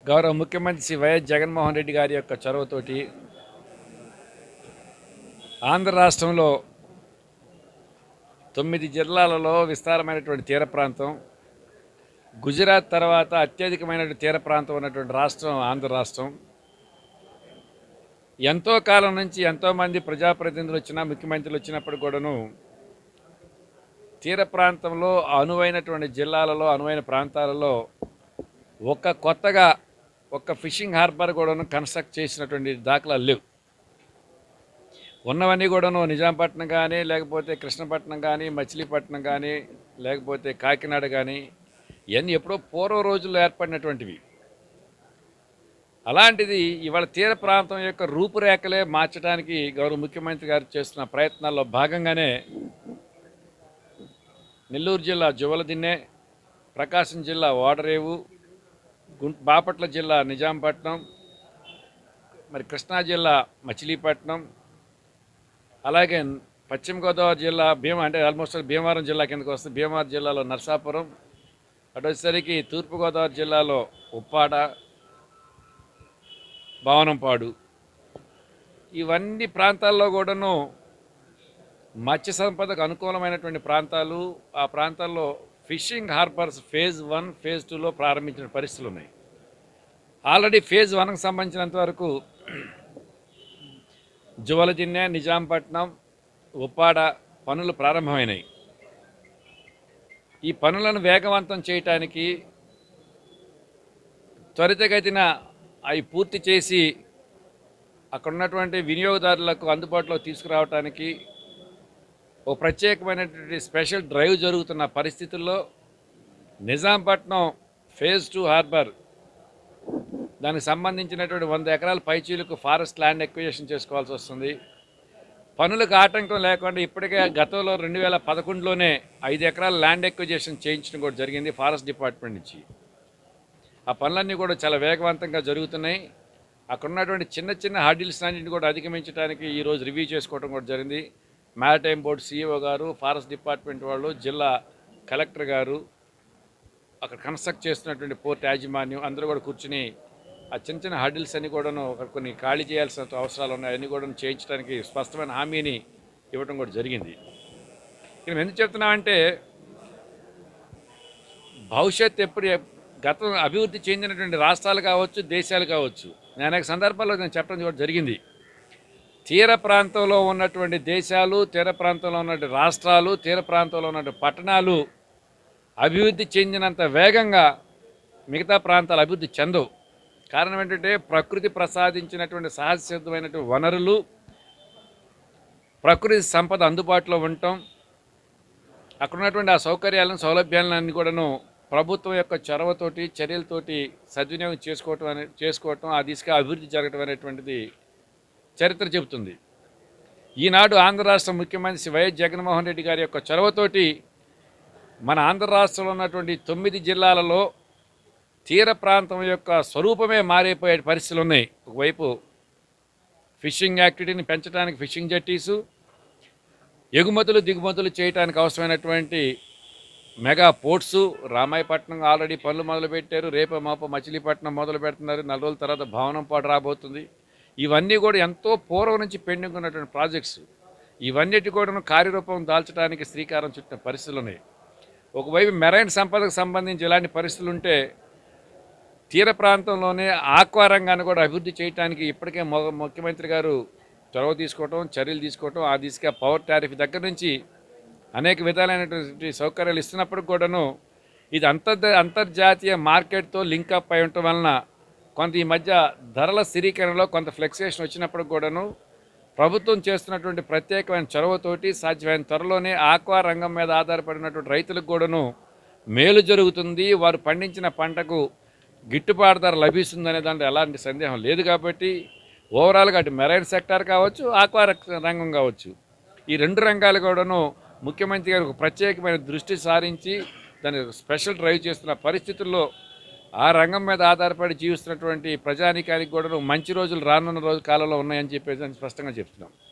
గౌరవ ముఖ్యమంత్రి శ్రీ వైఎస్ జగన్మోహన్ రెడ్డి గారి యొక్క చొరవతోటి ఆంధ్ర రాష్ట్రంలో తొమ్మిది జిల్లాలలో విస్తారమైనటువంటి తీర ప్రాంతం గుజరాత్ తర్వాత అత్యధికమైనటువంటి తీర ప్రాంతం ఉన్నటువంటి రాష్ట్రం ఆంధ్ర రాష్ట్రం ఎంతో కాలం నుంచి ఎంతోమంది ప్రజాప్రతినిధులు వచ్చినా ముఖ్యమంత్రులు వచ్చినప్పుడు కూడాను తీర ప్రాంతంలో అనువైనటువంటి జిల్లాలలో అనువైన ప్రాంతాలలో ఒక కొత్తగా ఒక ఫిషింగ్ హార్బర్ కూడాను కన్స్ట్రక్ట్ చేసినటువంటి దాఖలాలు లేవు ఉన్నవన్నీ కూడాను నిజాంపట్నం కానీ లేకపోతే కృష్ణపట్నం కానీ మచిలీపట్నం కానీ లేకపోతే కాకినాడ కానీ ఇవన్నీ ఎప్పుడో పూర్వ రోజుల్లో ఏర్పడినటువంటివి అలాంటిది ఇవాళ తీర ప్రాంతం యొక్క రూపురేఖలే మార్చడానికి గౌరవ ముఖ్యమంత్రి గారు చేస్తున్న ప్రయత్నాల్లో భాగంగానే నెల్లూరు జిల్లా జువలదిన్నె ప్రకాశం జిల్లా ఓడరేవు గుం బాపట్ల జిల్లా నిజాంపట్నం మరి కృష్ణా జిల్లా మచిలీపట్నం అలాగే పశ్చిమ గోదావరి జిల్లా భీమ అంటే ఆల్మోస్ట్ భీమవరం జిల్లా కిందకు వస్తుంది భీమవరం జిల్లాలో నర్సాపురం అటు వచ్చేసరికి తూర్పుగోదావరి జిల్లాలో ఉప్పాడ భావనంపాడు ఇవన్నీ ప్రాంతాల్లో కూడాను మత్స్య సంపదకు అనుకూలమైనటువంటి ప్రాంతాలు ఆ ప్రాంతాల్లో fishing harbours phase one phase టూలో ప్రారంభించిన పరిస్థితులు ఉన్నాయి ఆల్రెడీ ఫేజ్ వన్కి సంబంధించినంత వరకు జువలదిన్నె నిజాంపట్నం ఉప్పాడ పనులు ప్రారంభమైనాయి ఈ పనులను వేగవంతం చేయటానికి త్వరితగతిన అవి పూర్తి చేసి అక్కడ ఉన్నటువంటి వినియోగదారులకు అందుబాటులో తీసుకురావటానికి ఓ ప్రత్యేకమైనటువంటి స్పెషల్ డ్రైవ్ జరుగుతున్న పరిస్థితుల్లో నిజాంపట్నం ఫేజ్ టూ హార్బర్ దానికి సంబంధించినటువంటి వంద ఎకరాల పైచీలకు ఫారెస్ట్ ల్యాండ్ ఎక్విజేషన్ చేసుకోవాల్సి వస్తుంది పనులకు ఆటంకం లేకుండా ఇప్పటికే గతంలో రెండు వేల పదకొండులోనే ఐదు ఎకరాల ల్యాండ్ ఎక్విజేషన్ చేయించడం కూడా జరిగింది ఫారెస్ట్ డిపార్ట్మెంట్ నుంచి ఆ పనులన్నీ కూడా చాలా వేగవంతంగా జరుగుతున్నాయి అక్కడ ఉన్నటువంటి చిన్న చిన్న హార్డిల్స్ అన్నింటిని కూడా అధిగమించడానికి ఈరోజు రివ్యూ చేసుకోవడం కూడా జరిగింది మ్యారిటైమ్ బోర్డు సీఈఓ గారు ఫారెస్ట్ డిపార్ట్మెంట్ వాళ్ళు జిల్లా కలెక్టర్ గారు అక్కడ కన్స్ట్రక్ట్ చేస్తున్నటువంటి పోర్ట్ యాజమాన్యం అందరూ కూడా కూర్చుని ఆ చిన్న చిన్న హడిల్స్ అన్ని కూడాను అక్కడ కొన్ని ఖాళీ చేయాల్సిన అవసరాలు ఉన్నాయి అన్ని కూడా చేయించడానికి స్పష్టమైన హామీని ఇవ్వడం కూడా జరిగింది ఇక్కడ మేము ఎందుకు చెప్తున్నామంటే భవిష్యత్ ఎప్పుడు గతం అభివృద్ధి చెందినటువంటి రాష్ట్రాలు కావచ్చు దేశాలు కావచ్చు నేను అనేక సందర్భాల్లో నేను చెప్పడం కూడా జరిగింది తీర ప్రాంతంలో ఉన్నటువంటి దేశాలు తీర ప్రాంతంలో ఉన్నటువంటి రాష్ట్రాలు తీర ప్రాంతంలో ఉన్నటువంటి పట్టణాలు అభివృద్ధి చెందినంత వేగంగా మిగతా ప్రాంతాలు అభివృద్ధి చెందవు కారణం ఏంటంటే ప్రకృతి ప్రసాదించినటువంటి సహజ సిద్ధమైనటువంటి వనరులు ప్రకృతి సంపద అందుబాటులో ఉండటం అక్కడ ఉన్నటువంటి ఆ సౌకర్యాలను సౌలభ్యాలను అన్ని కూడాను ప్రభుత్వం యొక్క చొరవతోటి చర్యలతోటి సద్వినియోగం చేసుకోవటం అనే చేసుకోవటం ఆ దిశగా అభివృద్ధి జరగటం అనేటువంటిది చరిత్ర చెబుతుంది ఈనాడు ఆంధ్ర రాష్ట్ర ముఖ్యమంత్రి శ్రీ వైఎస్ జగన్మోహన్ రెడ్డి గారి యొక్క చొరవతోటి మన ఆంధ్ర రాష్ట్రంలో ఉన్నటువంటి తొమ్మిది జిల్లాలలో తీర ప్రాంతం యొక్క స్వరూపమే మారిపోయే పరిస్థితులు ఉన్నాయి ఒకవైపు ఫిషింగ్ యాక్టివిటీని పెంచడానికి ఫిషింగ్ జట్టీసు ఎగుమతులు దిగుమతులు చేయడానికి అవసరమైనటువంటి మెగా పోర్ట్స్ రామాయపట్నం ఆల్రెడీ పనులు మొదలుపెట్టారు రేపు మాప మచిలీపట్నం మొదలు పెడుతున్నారు నెల రోజుల తర్వాత భవనం పాటు రాబోతుంది ఇవన్నీ కూడా ఎంతో పూర్వం నుంచి పెండింగ్ ఉన్నటువంటి ప్రాజెక్ట్స్ ఇవన్నిటి కూడా కార్యరూపం దాల్చడానికి శ్రీకారం చుట్టిన పరిస్థితులు ఉన్నాయి ఒకవైపు మెరైన్ సంపదకు సంబంధించి ఇలాంటి పరిస్థితులు ఉంటే తీర ప్రాంతంలోనే ఆక్వా రంగాన్ని కూడా అభివృద్ధి చేయడానికి ఇప్పటికే మొ- ముఖ్యమంత్రి గారు చొరవ తీసుకోవటం చర్యలు తీసుకోవటం ఆ దిశగా పవర్ టారిఫ్ దగ్గర నుంచి అనేక విధాలైనటువంటి సౌకర్యాలు ఇస్తున్నప్పటికి కూడాను ఇది అంతర్ అంతర్జాతీయ మార్కెట్తో లింకప్ అయి ఉండటం వలన కొంత ఈ మధ్య ధరల స్థిరీకరణలో కొంత ఫ్లెక్సేషన్ వచ్చినప్పటికి కూడాను ప్రభుత్వం చేస్తున్నటువంటి ప్రత్యేకమైన చొరవతోటి సాధ్యమైన త్వరలోనే ఆక్వా రంగం మీద ఆధారపడినటువంటి రైతులకు కూడాను మేలు జరుగుతుంది వారు పండించిన పంటకు గిట్టుబాటు ధర లభిస్తుందనే దాంట్లో ఎలాంటి సందేహం లేదు కాబట్టి ఓవరాల్గా అటు మెరైన్ సెక్టార్ కావచ్చు ఆక్వా రంగ- రంగం కావచ్చు ఈ రెండు రంగాలు కూడాను ముఖ్యమంత్రి గారు ఒక ప్రత్యేకమైన దృష్టి సారించి దాన్ని స్పెషల్ డ్రైవ్ చేస్తున్న పరిస్థితుల్లో ఆ రంగం మీద ఆధారపడి జీవిస్తున్నటువంటి ప్రజానికానికి కూడా మంచి రోజులు రానున్న రోజు కాలంలో ఉన్నాయని చెప్పేసి నేను స్పష్టంగా చెప్తున్నాం